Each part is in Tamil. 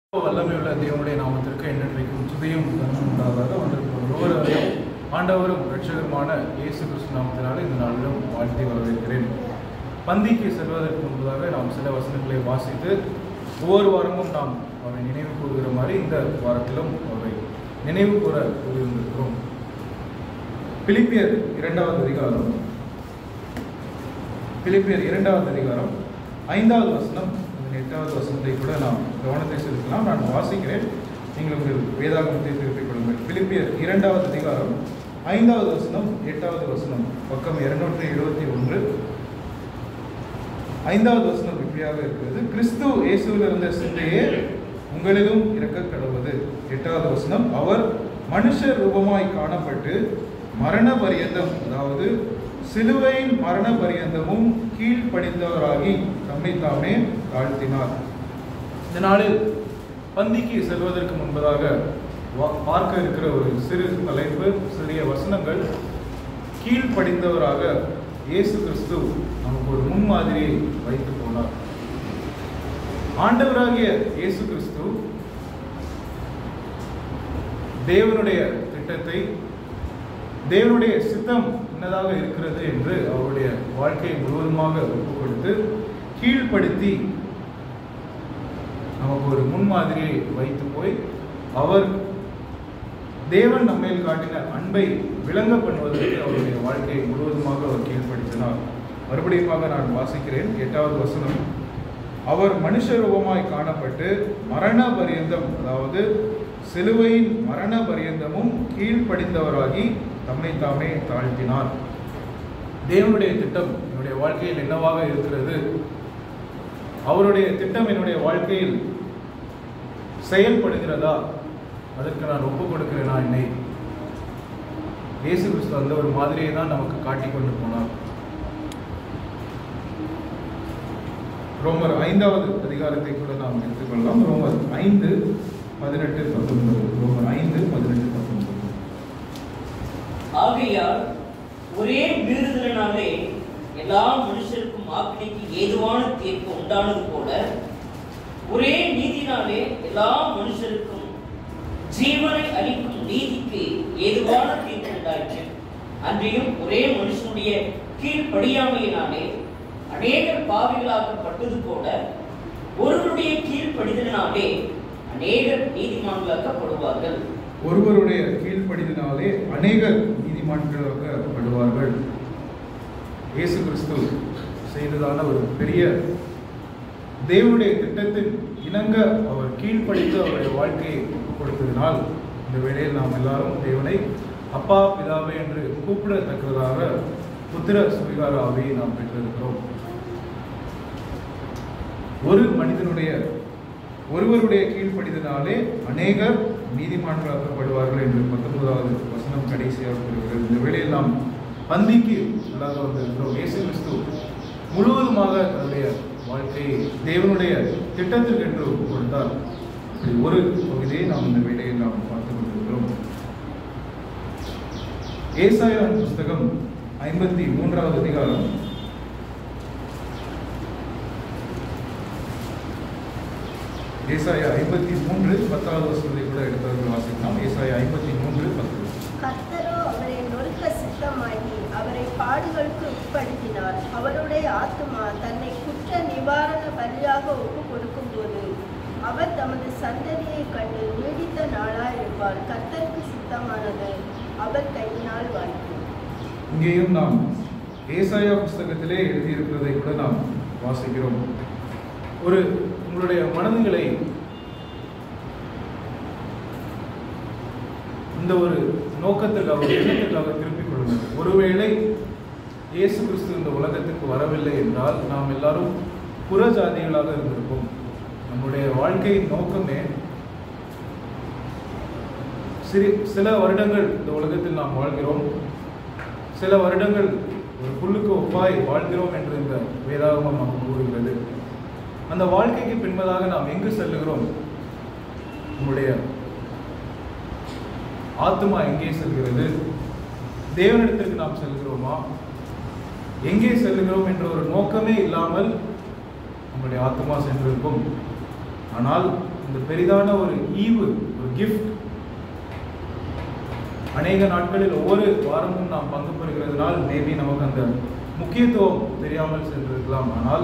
வல்லமையுள்ள தேவனுடைய நாமத்திற்கு என்னென்றைக்கும் துதியும் கனமும் உண்டாதாக வந்திருக்கிற ஒருவரையும் ஆண்டவரும் இரட்சகருமான இயேசு கிறிஸ்து நாமத்தினால இந்த நாளிலும் வாழ்த்தி வரவேற்கிறேன் பந்திக்கு செல்வதற்கு முன்பதாக நாம் சில வசனங்களை வாசித்து ஒவ்வொரு வாரமும் நாம் அவரை நினைவு கூறுகிற மாதிரி இந்த வாரத்திலும் அவரை நினைவு கூற கூறியிருந்திருக்கிறோம் பிலிப்பியர் இரண்டாவது அதிகாரம் பிலிப்பியர் இரண்டாவது அதிகாரம் ஐந்தாவது வசனம் அதன் எட்டாவது வசனத்தை கூட நாம் கவனத்தை செலுத்தலாம் நான் வாசிக்கிறேன் நீங்கள் உங்கள் வேதாகமத்தை திருப்பிக் கொள்ளுங்கள் பிலிப்பியர் இரண்டாவது அதிகாரம் ஐந்தாவது வசனம் எட்டாவது வசனம் பக்கம் இருநூற்றி எழுபத்தி ஒன்று ஐந்தாவது வசனம் இப்படியாக இருக்கிறது கிறிஸ்து இயேசுவில் இருந்த சிந்தையே உங்களிலும் இறக்க கடவுது எட்டாவது வசனம் அவர் மனுஷ ரூபமாய் காணப்பட்டு மரண பரியந்தம் அதாவது சிலுவையின் மரண பரியந்தமும் கீழ்ப்படிந்தவராகி தம்மை தாமே தாழ்த்தினார் இந்த நாளில் பந்திக்கு செல்வதற்கு முன்பதாக வா- பார்க்க இருக்கிற ஒரு சிறு தலைப்பு சிறிய வசனங்கள் கீழ்ப்படிந்தவராக இயேசு கிறிஸ்து நமக்கு ஒரு முன்மாதிரியை வைத்து போனார் ஆண்டவராகிய இயேசு கிறிஸ்து தேவனுடைய திட்டத்தை தேவனுடைய சித்தம் என்னதாக இருக்கிறது என்று அவருடைய வாழ்க்கையை முழுவதுமாக ஒப்புக் கொடுத்து கீழ்ப்படுத்தி நமக்கு ஒரு முன்மாதிரியை வைத்து போய் அவர் தேவன் நம்மேல் காட்டின அன்பை விளங்க பண்ணுவதற்கு அவருடைய வாழ்க்கையை முழுவதுமாக அவர் கீழ்ப்படுத்தினார் மறுபடியுமாக நான் வாசிக்கிறேன் எட்டாவது வசனம் அவர் மனுஷ ரூபமாய் காணப்பட்டு மரண பரியந்தம் அதாவது சிலுவையின் மரண பரியந்தமும் கீழ்ப்படிந்தவராகி தம்மை தாமே தாழ்த்தினார் தேவனுடைய திட்டம் என்னுடைய வாழ்க்கையில் என்னவாக இருக்கிறது அவருடைய திட்டம் என்னுடைய வாழ்க்கையில் செயல்படுகிறதா அதற்கு நான் ஒப்புக் கொடுக்கிறேனா என்னை இயேசு கிறிஸ்து அந்த ஒரு மாதிரியை தான் நமக்கு காட்டிக் கொண்டு போனார் ரோமர் ஐந்தாவது அதிகாரத்தை கூட நாம் எடுத்துக்கொள்ளலாம் ரோமர் ஐந்து பதினெட்டு பத்தொன்பது ரோமர் ஐந்து பதினெட்டு பத்தொன்பது ஆகையால் ஒரே மீறுதலினாலே எல்லா மனுஷருக்கும் ஆக்கினைக்கு ஏதுவான தீர்ப்பு உண்டானது போல ஒரே நீதினாலே எல்லா மனுஷருக்கும் ஜீவனை அளிக்கும் நீதிக்கு ஏதுவான தீர்ப்பு உண்டாயிற்று அன்றியும் ஒரே மனுஷனுடைய கீழ்ப்படியாமையினாலே அநேகர் பாவிகளாக்கப்பட்டது போல ஒருவருடைய கீழ்ப்படிதலினாலே அநேகர் நீதிமான்களாக்கப்படுவார்கள் ஒருவருடைய கீழ்ப்படிதினாலே அநேகர் நீதிமான்களாக்கப்படுவார்கள் இயேசு கிறிஸ்து செய்ததான ஒரு பெரிய தேவனுடைய திட்டத்தின் இணங்க அவர் கீழ்ப்படித்து அவருடைய வாழ்க்கையை ஒப்புக் கொடுத்ததினால் இந்த வேளையில் நாம் எல்லாரும் தேவனை அப்பா பிதாவே என்று கூப்பிடத்தக்கதாக புத்திர சுவிகார ஆவியை நாம் பெற்றிருக்கிறோம் ஒரு மனிதனுடைய ஒருவருடைய கீழ்ப்படிதனாலே அநேகர் நீதிமான்களாக்கப்படுவார்கள் என்று பத்தொன்பதாவது வசனம் கடைசியாக கூறுகிறது இந்த வேளையில் நாம் பந்திக்கு நல்லாக வந்திருக்கிறோம் இயேசு கிறிஸ்து முழுவதுமாக தன்னுடைய வாழ்க்கையை தேவனுடைய திட்டத்திற்கு என்று ஒப்புக் கொடுத்தார் இப்படி ஒரு பகுதியை நாம் இந்த வேளையில் நாம் பார்த்துக் கொண்டிருக்கிறோம் ஏசாயான் புஸ்தகம் ஐம்பத்தி மூன்றாவது அதிகாரம் ஏசாயா ஐம்பத்தி மூன்று பத்தாவது வசனத்தை கூட எடுத்தவர்கள் வாசிக்கலாம் ஏசாயா ஐம்பத்தி மூன்று பத்து கர்த்தரோ அவரை நொறுக்க சித்தமாகி அவரை பாடுகளுக்கு உட்படுத்தினார் அவருடைய ஆத்துமா தன்னை குற்ற நிவாரண பலியாக ஒப்பு கொடுக்கும்போது அவர் தமது சந்ததியை கண்டு நீடித்த நாளாயிருப்பார் கர்த்தருக்கு சித்தமானது அவர் கையினால் வாய்க்கும் இங்கேயும் நாம் ஏசாயா புஸ்தகத்திலே எழுதியிருக்கிறதை கூட நாம் வாசிக்கிறோம் ஒரு உங்களுடைய மனதுகளை இந்த ஒரு நோக்கத்துக்காக ஒரு எண்ணத்துக்காக திருப்பிக் கொள்ளுங்கள் ஒருவேளை இயேசு கிறிஸ்து இந்த உலகத்துக்கு வரவில்லை என்றால் நாம் எல்லாரும் புறஜாதிகளாக இருந்திருப்போம் நம்முடைய வாழ்க்கையின் நோக்கமே சிறு சில வருடங்கள் இந்த உலகத்தில் நாம் வாழ்கிறோம் சில வருடங்கள் ஒரு புல்லுக்கு ஒப்பாய் வாழ்கிறோம் என்று இந்த வேதாகமம் நமக்கு கூறுகிறது அந்த வாழ்க்கைக்கு பின்பதாக நாம் எங்கு செல்லுகிறோம் நம்முடைய ஆத்மா எங்கே செல்கிறது தேவனிடத்திற்கு நாம் செல்கிறோமா எங்கே செல்லுகிறோம் என்ற ஒரு நோக்கமே இல்லாமல் நம்முடைய ஆத்மா சென்றிருக்கும் ஆனால் இந்த பெரிதான ஒரு ஈவு ஒரு கிஃப்ட் அநேக நாட்களில் ஒவ்வொரு வாரமும் நாம் பங்கு பெறுகிறதுனால் மேபி நமக்கு அந்த முக்கியத்துவம் தெரியாமல் சென்றிருக்கலாம் ஆனால்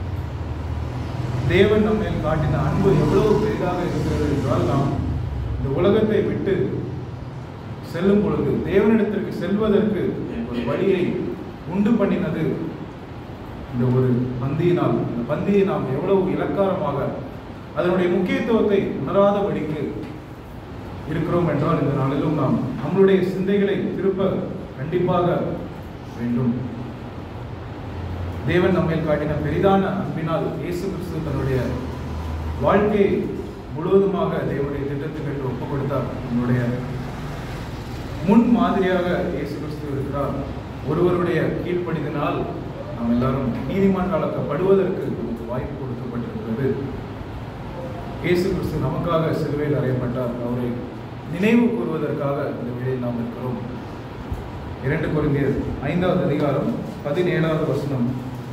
தேவன் நம்ம மேல் காட்டின அன்பு எவ்வளவு பெரிதாக இருக்கிறது என்றால் நாம் இந்த உலகத்தை விட்டு செல்லும் பொழுது தேவனிடத்திற்கு செல்வதற்கு ஒரு வழியை உண்டு பண்ணினது இந்த ஒரு பந்தியினால் இந்த பந்தியை நாம் எவ்வளவு இலக்காரமாக அதனுடைய முக்கியத்துவத்தை உணராதபடிக்கு இருக்கிறோம் என்றால் இந்த நாளிலும் நாம் நம்மளுடைய சிந்தைகளை திருப்ப கண்டிப்பாக வேண்டும் தேவன் நம்மேல் காட்டின பெரிதான அன்பினால் இயேசு கிறிஸ்து தன்னுடைய வாழ்க்கையை முழுவதுமாக தேவனுடைய திட்டத்துக்கு என்று ஒப்புக் கொடுத்தார் நம்முடைய முன் மாதிரியாக இயேசு கிறிஸ்து இருக்கிறார் ஒருவருடைய கீழ்ப்படிதனால் நாம் எல்லாரும் நீதிமன்றாளக்கப்படுவதற்கு நமக்கு வாய்ப்பு கொடுக்கப்பட்டிருக்கிறது இயேசு கிறிஸ்து நமக்காக சிலுவையில் அறையப்பட்டார் அவரை நினைவு கூறுவதற்காக இந்த வேளையில் நாம் இருக்கிறோம் இரண்டு குருந்தியர் ஐந்தாவது அதிகாரம் பதினேழாவது வசனம்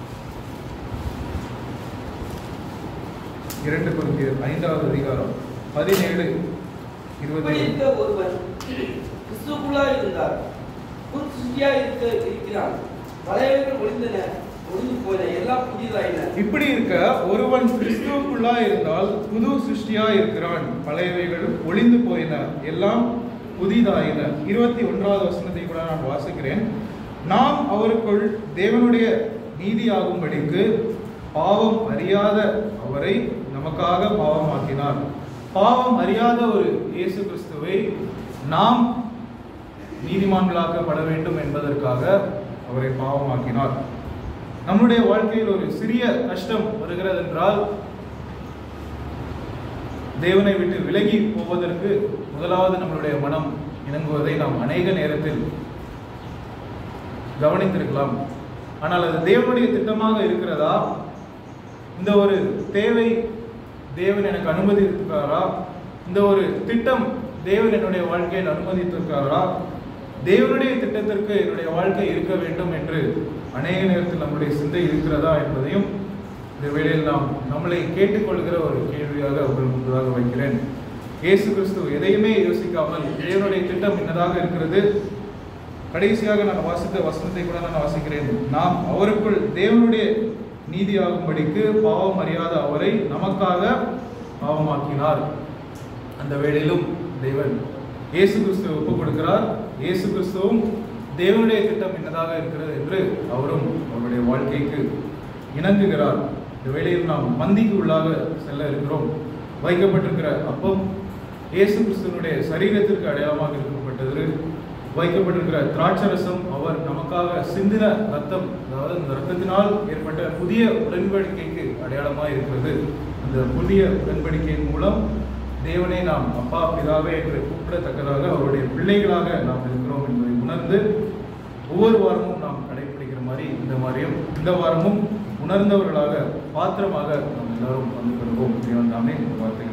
இரண்டு குருந்தியர் ஐந்தாவது அதிகாரம் பதினேழு இருபது இப்படி இருக்க ஒருவன் கிறிஸ்துக்குள்ளாய் இருந்தார் புது சிருஷ்டியாய் இருக்க இருக்கிறான் பழையவைகள் ஒளிந்தன ஒளிந்து போன எல்லாம் புதியதாயின இப்படி இருக்க ஒருவன் கிறிஸ்துவுக்குள்ளா இருந்தால் புது சிருஷ்டியா இருக்கிறான் பழையவைகள் ஒளிந்து போயின எல்லாம் புதிதாயின இருபத்தி ஒன்றாவது வசனத்தை கூட நான் வாசிக்கிறேன் நாம் அவருக்குள் தேவனுடைய நீதியாகும்படிக்கு பாவம் அறியாத அவரை நமக்காக பாவமாக்கினார் பாவம் அறியாத ஒரு இயேசு கிறிஸ்துவை நாம் நீதிமான்களாக்கப்பட வேண்டும் என்பதற்காக அவரை பாவமாக்கினார் நம்முடைய வாழ்க்கையில் ஒரு சிறிய கஷ்டம் வருகிறது என்றால் தேவனை விட்டு விலகி போவதற்கு முதலாவது நம்மளுடைய மனம் இணங்குவதை நாம் அநேக நேரத்தில் கவனித்திருக்கலாம் ஆனால் அது தேவனுடைய திட்டமாக இருக்கிறதா இந்த ஒரு தேவை தேவன் எனக்கு அனுமதித்திருக்காரா இந்த ஒரு திட்டம் தேவன் என்னுடைய வாழ்க்கையில் அனுமதித்திருக்காரா தேவனுடைய திட்டத்திற்கு என்னுடைய வாழ்க்கை இருக்க வேண்டும் என்று அநேக நேரத்தில் நம்முடைய சிந்தை இருக்கிறதா என்பதையும் இந்த வேளையில் நாம் நம்மளை கேட்டுக்கொள்கிற ஒரு கேள்வியாக உங்கள் முன்பதாக வைக்கிறேன் இயேசு கிறிஸ்து எதையுமே யோசிக்காமல் தேவனுடைய திட்டம் என்னதாக இருக்கிறது கடைசியாக நான் வாசித்த வசனத்தை கூட நான் வாசிக்கிறேன் நாம் அவருக்குள் தேவனுடைய நீதியாகும்படிக்கு பாவம் அறியாத அவரை நமக்காக பாவமாக்கினார் அந்த வேளையிலும் தேவன் இயேசு கிறிஸ்துவை ஒப்புக் கொடுக்கிறார் இயேசு கிறிஸ்துவும் தேவனுடைய திட்டம் என்னதாக இருக்கிறது என்று அவரும் அவருடைய வாழ்க்கைக்கு இணங்குகிறார் இந்த வேளையில் நாம் மந்திக்கு உள்ளாக செல்ல இருக்கிறோம் வைக்கப்பட்டிருக்கிற அப்பம் இயேசு கிறிஸ்துவனுடைய சரீரத்திற்கு அடையாளமாக இருக்கப்பட்டது வைக்கப்பட்டிருக்கிற திராட்சரசம் அவர் நமக்காக சிந்தின ரத்தம் அதாவது அந்த ரத்தத்தினால் ஏற்பட்ட புதிய உடன்படிக்கைக்கு அடையாளமாக இருக்கிறது அந்த புதிய உடன்படிக்கையின் மூலம் தேவனை நாம் அப்பா பிதாவே என்று கூப்பிடத்தக்கதாக அவருடைய பிள்ளைகளாக நாம் இருக்கிறோம் என்பதை உணர்ந்து ஒவ்வொரு வாரமும் நாம் கடைபிடிக்கிற மாதிரி இந்த மாதிரியும் இந்த வாரமும் உணர்ந்தவர்களாக பாத்திரமாக நாம் எல்லாரும் வந்து கொள்வோம் தேவன் தாமே இந்த வார்த்தைகளை